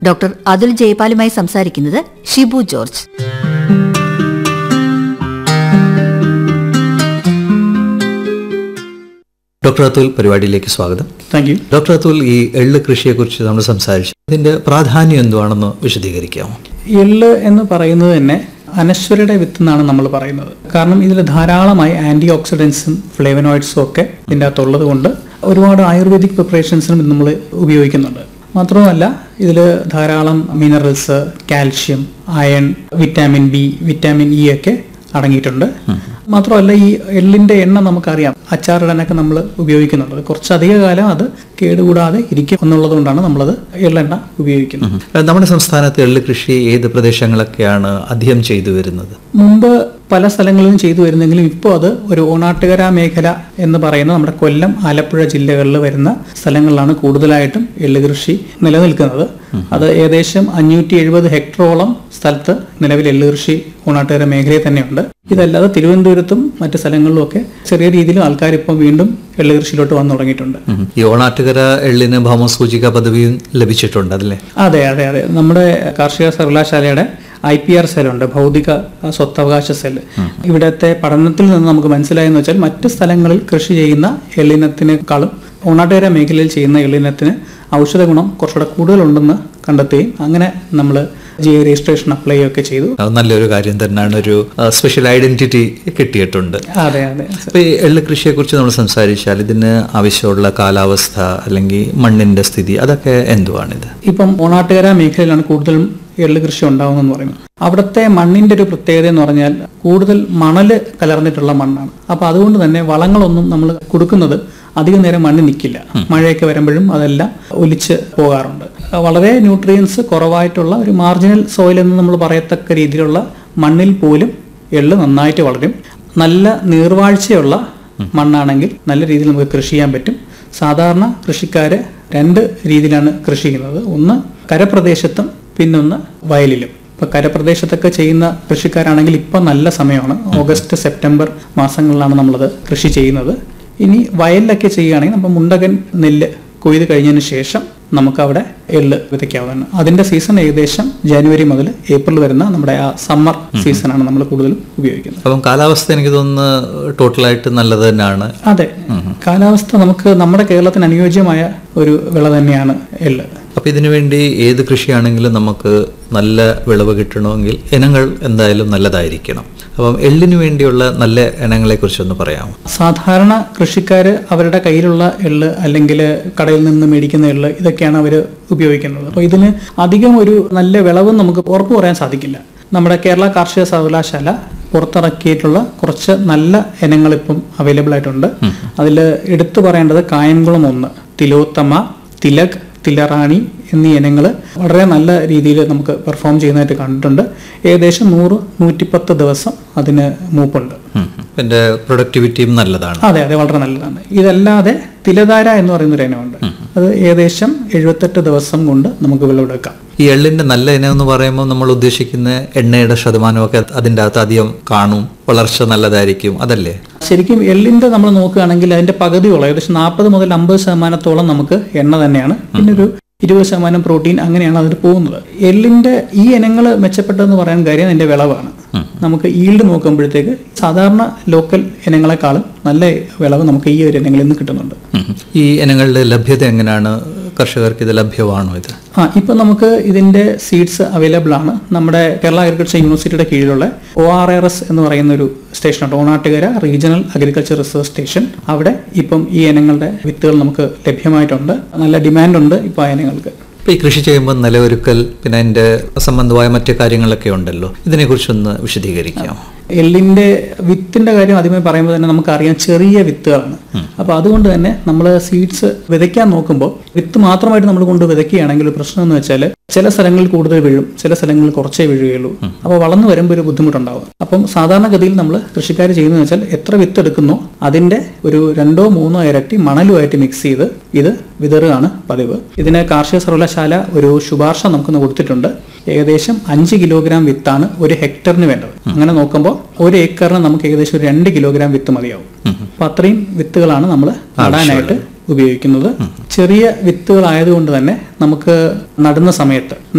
Doctor Atul ജയ്പാലുമായി സംസാരിക്കുന്നത് Shibu George doctor Atul പരിപാടിയിലേക്ക് സ്വാഗതം താങ്ക് യു ഡോക്ടർ അതുൽ ഈ എള്ള് കൃഷിയെക്കുറിച്ച് നമ്മൾ സംസാരിച്ചു ഇതിന്റെ പ്രാധാന്യം എന്തുവാണെന്ന് വിശദീകരിക്കാമോ എള്ള് എന്ന് പറയുന്നത് തന്നെ അനശ്വരയുടെ വിത്ത് എന്നാണ് നമ്മൾ പറയുന്നത് കാരണം ഇതിൽ ധാരാളമായി ആന്റി ഓക്സിഡൻസും ഫ്ലേവനോയിഡ്സും ഒക്കെ ഇതിൻ്റെ അകത്തുള്ളത് കൊണ്ട് ഒരുപാട് ആയുർവേദിക് പ്രിപ്പറേഷൻസിനും നമ്മൾ ഉപയോഗിക്കുന്നുണ്ട് മാത്രമല്ല ഇതിൽ ധാരാളം minerals calcium iron vitamin B vitamin E ഒക്കെ അടങ്ങിയിട്ടുണ്ട് മാത്രമല്ല ഈ എള്ളിന്റെ എണ്ണ നമുക്കറിയാം അച്ചാറിടാനൊക്കെ നമ്മൾ ഉപയോഗിക്കുന്നുണ്ട് അത് കുറച്ചധിക കാലം അത് കേടുകൂടാതെ ഇരിക്കും എന്നുള്ളത് കൊണ്ടാണ് നമ്മളത് എള്ളെണ്ണ ഉപയോഗിക്കുന്നത് ഏഹ് നമ്മുടെ സംസ്ഥാനത്ത് എള്ള് കൃഷി ഏത് പ്രദേശങ്ങളൊക്കെയാണ് അധികം ചെയ്തു വരുന്നത് മുമ്പ് പല സ്ഥലങ്ങളിലും ചെയ്തു വരുന്നെങ്കിലും ഇപ്പോൾ അത് ഒരു ഓണാട്ടുകര മേഖല എന്ന് പറയുന്ന നമ്മുടെ കൊല്ലം ആലപ്പുഴ ജില്ലകളിൽ വരുന്ന സ്ഥലങ്ങളിലാണ് കൂടുതലായിട്ടും എള്ള് കൃഷി നിലനിൽക്കുന്നത് അത് ഏകദേശം അഞ്ഞൂറ്റി എഴുപത് ഹെക്ടറോളം സ്ഥലത്ത് നിലവിൽ എള്ള് കൃഷി ഓണാട്ടുകര മേഖലയിൽ തന്നെയുണ്ട് ഇതല്ലാതെ തിരുവനന്തപുരത്തും മറ്റ് സ്ഥലങ്ങളിലും ഒക്കെ ചെറിയ രീതിയിൽ ആൾക്കാർ ഇപ്പോൾ വീണ്ടും എള്ള് കൃഷിയിലോട്ട് വന്നു തുടങ്ങിയിട്ടുണ്ട് ഉം. ഈ ഓണാട്ടുകര എള്ളിന് ഭൗമസൂചിക പദവിയും ലഭിച്ചിട്ടുണ്ട് അതല്ലേ അതെ അതെ അതെ നമ്മുടെ കാർഷിക സർവകലാശാലയുടെ ഐ പി ആർ സെല്ലുണ്ട് ഭൗതിക സ്വത്തവകാശ സെല്ല് ഇവിടത്തെ പഠനത്തിൽ നിന്ന് നമുക്ക് മനസ്സിലായെന്ന് വെച്ചാൽ മറ്റ് സ്ഥലങ്ങളിൽ കൃഷി ചെയ്യുന്ന എള്ളിനത്തിനേക്കാളും ഓണാട്ടുകര മേഖലയിൽ ചെയ്യുന്ന എള്ളിനത്തിന് ഔഷധ ഗുണം കുറച്ചുകൂടെ കൂടുതലുണ്ടെന്ന് കണ്ടെത്തുകയും അങ്ങനെ നമ്മൾ ജി രജിസ്ട്രേഷൻ അപ്ലൈ ഒക്കെ ചെയ്തു അത് നല്ലൊരു കാര്യം തന്നെയാണ് ഒരു സ്പെഷ്യൽ ഐഡന്റിറ്റി കിട്ടിയിട്ടുണ്ട് അതെ അതെ അപ്പൊ ഈ എള്ള് കൃഷിയെക്കുറിച്ച് നമ്മൾ സംസാരിച്ചാൽ ഇതിന് ആവശ്യമുള്ള കാലാവസ്ഥ അല്ലെങ്കിൽ മണ്ണിന്റെ സ്ഥിതി അതൊക്കെ എന്തുവാണിത് ഇപ്പം ഓണാട്ടുകര മേഖലയിലാണ് കൂടുതലും എള്ള് കൃഷി ഉണ്ടാവുന്നതെന്ന് പറയുന്നത് അവിടുത്തെ മണ്ണിന്റെ ഒരു പ്രത്യേകത എന്ന് പറഞ്ഞാൽ കൂടുതൽ മണല് കലർന്നിട്ടുള്ള മണ്ണാണ് അപ്പൊ അതുകൊണ്ട് തന്നെ വളങ്ങളൊന്നും നമ്മൾ കൊടുക്കുന്നത് അധികം നേരം മണ്ണിൽ നിൽക്കില്ല മഴയൊക്കെ വരുമ്പോഴും അതെല്ലാം ഒലിച്ച് പോകാറുണ്ട് വളരെ ന്യൂട്രിയൻസ് കുറവായിട്ടുള്ള ഒരു മാർജിനൽ സോയിൽ എന്ന് നമ്മൾ പറയത്തക്ക രീതിയിലുള്ള മണ്ണിൽ പോലും എള്ള് നന്നായിട്ട് വളരും നല്ല നീർവാഴ്ചയുള്ള മണ്ണാണെങ്കിൽ നല്ല രീതിയിൽ നമുക്ക് കൃഷി ചെയ്യാൻ പറ്റും സാധാരണ കൃഷിക്കാര് രണ്ട് രീതിയിലാണ് കൃഷി ചെയ്യുന്നത് ഒന്ന് കരപ്രദേശത്തും പിന്നൊന്ന് വയലിലും ഇപ്പൊ കരപ്രദേശത്തൊക്കെ ചെയ്യുന്ന കൃഷിക്കാരാണെങ്കിൽ ഇപ്പൊ നല്ല സമയമാണ് ഓഗസ്റ്റ് സെപ്റ്റംബർ മാസങ്ങളിലാണ് നമ്മളത് കൃഷി ചെയ്യുന്നത് ഇനി വയലിലൊക്കെ ചെയ്യുകയാണെങ്കിൽ നമ്മൾ മുണ്ടകൻ നെല്ല് കൊയ്ത് കഴിഞ്ഞതിന് ശേഷം നമുക്ക് അവിടെ എള്ള് വിതയ്ക്കാവുന്നതാണ് അതിന്റെ സീസൺ ഏകദേശം ജനുവരി മുതൽ ഏപ്രിൽ വരുന്ന നമ്മുടെ ആ സമ്മർ സീസണാണ് നമ്മൾ കൂടുതലും ഉപയോഗിക്കുന്നത് അപ്പം കാലാവസ്ഥ എനിക്ക് തോന്നുന്നു ടോട്ടലായിട്ട് നല്ലത് തന്നെയാണ് അതെ കാലാവസ്ഥ നമുക്ക് നമ്മുടെ കേരളത്തിന് അനുയോജ്യമായ ഒരു വിള തന്നെയാണ് എള്ള് അപ്പൊ ഇതിനു വേണ്ടി ഏത് കൃഷിയാണെങ്കിലും നമുക്ക് നല്ല വിളവ് കിട്ടണമെങ്കിൽ ഇനങ്ങൾ എന്തായാലും നല്ലതായിരിക്കണം അപ്പം എള്ളിനു വേണ്ടിയുള്ള നല്ല ഇനങ്ങളെ കുറിച്ചൊന്ന് പറയാമോ സാധാരണ കൃഷിക്കാര് അവരുടെ കയ്യിലുള്ള എള്ള് അല്ലെങ്കിൽ കടയിൽ നിന്ന് മേടിക്കുന്ന എള്ള് ഇതൊക്കെയാണ് അവർ ഉപയോഗിക്കുന്നത് അപ്പോൾ ഇതിന് അധികം ഒരു നല്ല വിളവും നമുക്ക് ഉറപ്പു പറയാൻ സാധിക്കില്ല നമ്മുടെ കേരള കാർഷിക സർവകലാശാല പുറത്തിറക്കിയിട്ടുള്ള കുറച്ച് നല്ല ഇനങ്ങൾ ഇപ്പം അവൈലബിൾ ആയിട്ടുണ്ട് അതിൽ എടുത്തു പറയേണ്ടത് കായംകുളം ഒന്ന് തിലോത്തമ തിലക് തിലറാണി എന്നീ ഇനങ്ങൾ വളരെ നല്ല രീതിയിൽ നമുക്ക് പെർഫോം ചെയ്യുന്നതായിട്ട് കണ്ടിട്ടുണ്ട് ഏകദേശം നൂറ് നൂറ്റിപ്പത്ത് ദിവസം അതിന് മൂപ്പുണ്ട് ഉം. ഇതിന്റെ പ്രൊഡക്ടിവിറ്റിയും നല്ലതാണ് അതെ അതെ വളരെ നല്ലതാണ് ഇതല്ലാതെ തിലധാര എന്ന് പറയുന്ന ഒരു ഇനമുണ്ട് അത് ഏകദേശം എഴുപത്തെട്ട് ദിവസം കൊണ്ട് നമുക്ക് വിളവെടുക്കാം ഈ എള്ളിന്റെ നല്ല ഇനം എന്ന് പറയുമ്പോൾ നമ്മൾ ഉദ്ദേശിക്കുന്ന എണ്ണയുടെ ശതമാനമൊക്കെ അതിൻ്റെ അകത്ത് അധികം കാണും വളർച്ച നല്ലതായിരിക്കും അതല്ലേ ശരിക്കും എള്ളിന്റെ നമ്മൾ നോക്കുകയാണെങ്കിൽ അതിന്റെ പകുതിയോളം ഏകദേശം നാൽപ്പത് മുതൽ അമ്പത് ശതമാനത്തോളം നമുക്ക് എണ്ണ തന്നെയാണ് പിന്നെ ഒരു ഇരുപത് ശതമാനം പ്രോട്ടീൻ അങ്ങനെയാണ് അതിൽ പോകുന്നത് എള്ളിന്റെ ഈ ഇനങ്ങൾ മെച്ചപ്പെട്ടതെന്ന് പറയാൻ കാര്യം അതിന്റെ വിളവാണ് നമുക്ക് ഈൽഡ് നോക്കുമ്പോഴത്തേക്ക് സാധാരണ ലോക്കൽ ഇനങ്ങളെക്കാളും നല്ല വിളവ് നമുക്ക് ഈ ഒരു ഇനങ്ങളിൽ നിന്ന് കിട്ടുന്നുണ്ട് ഉം. ഈ ഇനങ്ങളുടെ ലഭ്യത എങ്ങനെയാണ് കർഷകർക്ക് ഇത് ലഭ്യമാണോ ഇത് ആ ഇപ്പൊ നമുക്ക് ഇതിന്റെ സീഡ്സ് അവൈലബിൾ ആണ് നമ്മുടെ കേരള അഗ്രികൾച്ചർ യൂണിവേഴ്സിറ്റിയുടെ കീഴിലുള്ള ഒ ആർ ആർ എസ് എന്ന് പറയുന്ന ഒരു സ്റ്റേഷനുണ്ട് Onattukara regional agriculture research station അവിടെ ഇപ്പം ഈ ഇനങ്ങളുടെ വിത്തുകൾ നമുക്ക് ലഭ്യമായിട്ടുണ്ട് നല്ല ഡിമാൻഡ് ഉണ്ട് ഇപ്പൊ ആ ഇനങ്ങൾക്ക് ഇപ്പൊ ഈ കൃഷി ചെയ്യുമ്പോൾ നിലയൊരുക്കൽ പിന്നെ അതിന്റെ സംബന്ധമായ മറ്റു കാര്യങ്ങളൊക്കെ ഉണ്ടല്ലോ ഇതിനെക്കുറിച്ചൊന്ന് വിശദീകരിക്കാം എള്ളിന്റെ വിത്തിന്റെ കാര്യം ആദ്യമേ പറയുമ്പോൾ തന്നെ നമുക്കറിയാം ചെറിയ വിത്തുകളാണ് അപ്പൊ അതുകൊണ്ട് തന്നെ നമ്മൾ സീഡ്സ് വിതയ്ക്കാൻ നോക്കുമ്പോൾ വിത്ത് മാത്രമായിട്ട് നമ്മൾ കൊണ്ട് വിതയ്ക്കുകയാണെങ്കിൽ ഒരു പ്രശ്നം എന്ന് വെച്ചാൽ ചില സ്ഥലങ്ങളിൽ കൂടുതൽ വീഴും ചില സ്ഥലങ്ങളിൽ കുറച്ചേ വീഴുകയുള്ളൂ അപ്പോൾ വളർന്നു വരുമ്പോൾ ഒരു ബുദ്ധിമുട്ടുണ്ടാവും അപ്പം സാധാരണഗതിയിൽ നമ്മൾ കൃഷിക്കാർ ചെയ്യുന്നത് വെച്ചാൽ എത്ര വിത്ത് എടുക്കുന്നോ അതിന്റെ ഒരു രണ്ടോ മൂന്നോ ഇരട്ടി മണലുമായിട്ട് മിക്സ് ചെയ്ത് ഇത് വിതറുകയാണ് പതിവ് ഇതിന് കാർഷിക സർവകലാശാല ഒരു ശുപാർശ നമുക്കൊന്ന് കൊടുത്തിട്ടുണ്ട് ഏകദേശം അഞ്ച് കിലോഗ്രാം വിത്താണ് ഒരു ഹെക്ടറിന് വേണ്ടത് അങ്ങനെ നോക്കുമ്പോൾ ഒരു ഏക്കറിന് നമുക്ക് ഏകദേശം ഒരു രണ്ട് കിലോഗ്രാം വിത്ത് മതിയാവും അപ്പൊ അത്രയും വിത്തുകളാണ് നമ്മൾ നടാനായിട്ട് ഉപയോഗിക്കുന്നത് ചെറിയ വിത്തുകളായതുകൊണ്ട് തന്നെ നമുക്ക് നടുന്ന സമയത്ത്